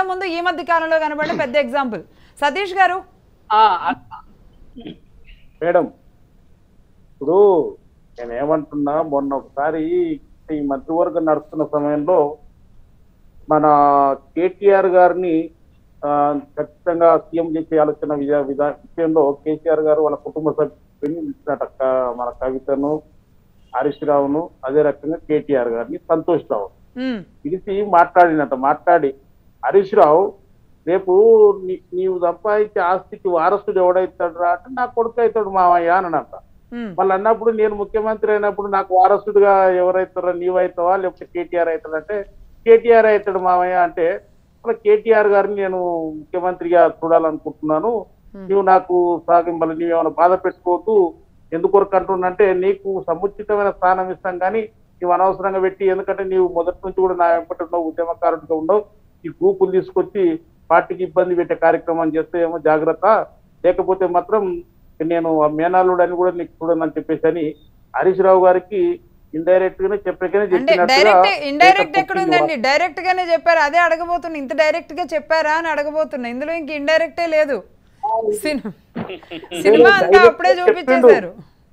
ముందు ఈ మధ్య కాలంలో కనబడిన పెద్ద ఎగ్జాంపుల్ సతీష్ గారు ఆ, అ- మేడం ఇప్పుడు నేను ఏమంటున్నా మొన్న ఒకసారి ఈ మంత్రివర్గం నడుస్తున్న సమయంలో మన కేటీఆర్ గారిని ఆ, ఖచ్చితంగా సీఎం చేసే ఆలోచన విధా విధా విషయంలో కేసీఆర్ గారు వాళ్ళ కుటుంబ సభ్యుని పిలిచినట క- మన కవితను హరీష్ రావును అదే రకంగా కేటీఆర్ గారిని సంతోష్ రావు ఉమ్, పిలిచి మాట్లాడినట్ట మాట్లాడి హరీష్ రావు రేపు నీ- నీవు సంపాదించే ఆస్తికి వారసుడు ఎవడైతాడు రా అంటే నా కొడుకు అవుతాడు మావయ్య అని అన్నట్ట ఉమ్, వాళ్ళు అన్నప్పుడు నేను ముఖ్యమంత్రి అయినప్పుడు నాకు వారసుడిగా ఎవరైతారో నీవైతావా లేకపోతే కేటీఆర్ అవుతాడంటే కేటీఆర్ అవుతాడు మావయ్య అంటే అలా కేటీఆర్ గారిని నేను ముఖ్యమంత్రిగా చూడాలనుకుంటున్నాను నీవు నాకు సాగింపలు నీవు ఏమైనా బాధ పెట్టుకోవద్దు ఎందుకొరకు అంటున్నంటే నీకు సముచితమైన స్థానం ఇస్తాం కానీ నీవు అనవసరంగా పెట్టి ఎందుకంటే నీవు మొదటి నుంచి కూడా నా వెంబటి ఉన్నావు ఉద్యమకారుడిగా ఉండవు ఈ గ్రూపులు తీసుకొచ్చి పార్టీకి ఇబ్బంది పెట్టే కార్యక్రమం చేస్తే ఏమో జాగ్రత్త లేకపోతే మాత్రం నేను ఆ మేనాలుడు అని కూడా నీకు చూడనని చెప్పేసి అని హరీష్ రావు గారికి ఇండైరెక్ట్ గానే చెప్పాకనే అంటే చెప్పినట్టుగా డైరెక్ట్ ఇండైరెక్ట్ బయట ఎక్కడ ఉందండి డైరెక్ట్ గానే చెప్పారు అదే అడగబోతున్నా ఇంత డైరెక్ట్ గా చెప్పారా అని అడగబోతున్నా ఇందులో ఇంక ఇండైరెక్టే లేదు సినిమా సినిమా అంతా అప్పుడే చూపించేశారు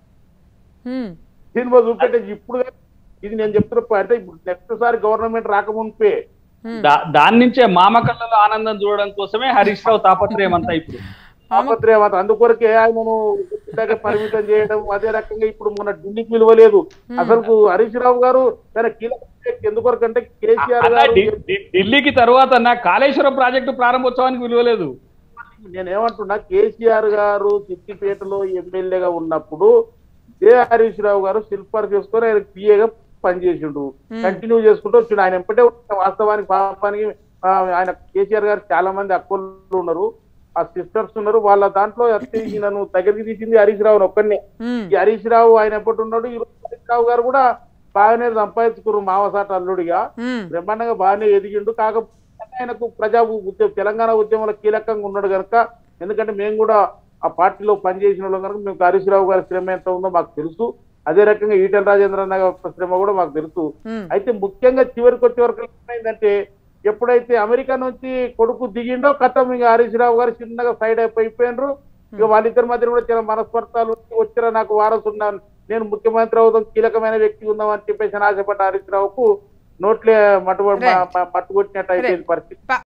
ఉమ్, సినిమా చూపెట్టే ఇప్పుడు కాదు. ఇది నేను చెప్తున్న అంటే ఇప్పుడు నెక్స్ట్ సారి గవర్నమెంట్ రాకముందే దా- దాని నుంచే మామ కళ్ళలో ఆనందం చూడడం కోసమే హరీష్ రావు తాపత్రయం అంతా ఇప్పుడు తాపత్రయం అంత అందుకొరకే ఆయనను ఇందాక పరిమితం చేయడం అదే రకంగా ఇప్పుడు మన ఢిల్లీకి విలువలేదు అసలు హరీష్ రావు గారు తన కీలక వ్యక్తి ఎందుకొరకంటే కేసీఆర్ అలా గారు ఢి- ఢి- ఢిల్లీకి తర్వాత నా కాళేశ్వరం ప్రాజెక్టు ప్రారంభోత్సవానికి విలువలేదు నేను ఏమంటున్నా కేసీఆర్ గారు సిద్దిపేటలో ఎమ్మెల్యేగా ఉన్నప్పుడు ఏ హరీష్ రావు గారు శిల్పాలు చేసుకొని ఆయన పిఏగా పనిచేసిండు కంటిన్యూ చేసుకుంటూ వచ్చిండు ఆయన ఎంపటే వాస్తవానికి పాపానికి ఆ, ఆయన కేసీఆర్ గారు చాలా మంది అక్కలు ఉన్నారు ఆ సిస్టర్స్ ఉన్నారు వాళ్ళ దాంట్లో అత్తే నన్ను దగ్గరికి తీసింది హరీష్ రావు ఒక్కడినే ఉమ్, ఈ హరీష్ రావు ఆయన ఎప్పటి ఉన్నాడు ఈ రోజు హరీష్ రావు గారు కూడా బాగానే సంపాదించుకున్నారు మావసాట అల్లుడిగా ఉమ్, బ్రహ్మాండంగా బాగానే ఎదిగిండు కాకపోతే ఆయనకు ప్రజా ఉద్యమ తెలంగాణ ఉద్యమంలో కీలకంగా ఉన్నాడు కనుక ఎందుకంటే మేము కూడా ఆ పార్టీలో పనిచేసిన వాళ్ళం కనుక మేము హరీష్ రావు గారి శ్రమ ఎంత ఉందో మాకు తెలుసు అదే రకంగా ఈటెల రాజేంద్ర అన్న యొక్క శ్రమ కూడా మాకు తెలుసు ఉమ్. అయితే ముఖ్యంగా చివరికి వచ్చే వరకు ఏమైందంటే ఎప్పుడైతే అమెరికా నుంచి కొడుకు దిగిండో కథం ఇంకా హరీష్ రావు గారు చిన్నగా సైడ్ అయిపోయిపోయినరు ఇక వాళ్ళిద్దరి మధ్య కూడా చాలా మనస్పర్ధాలు వచ్చి వచ్చిరా నాకు వారసు ఉన్నాను నేను ముఖ్యమంత్రి అవుదాం కీలకమైన వ్యక్తి ఉందాం అని చెప్పేసి ఆశపడ్డ హరీష్ రావుకు నోట్లే మటు Right. మట్టుకొచ్చినట్టు అయిపోయింది పరిస్థితి ప-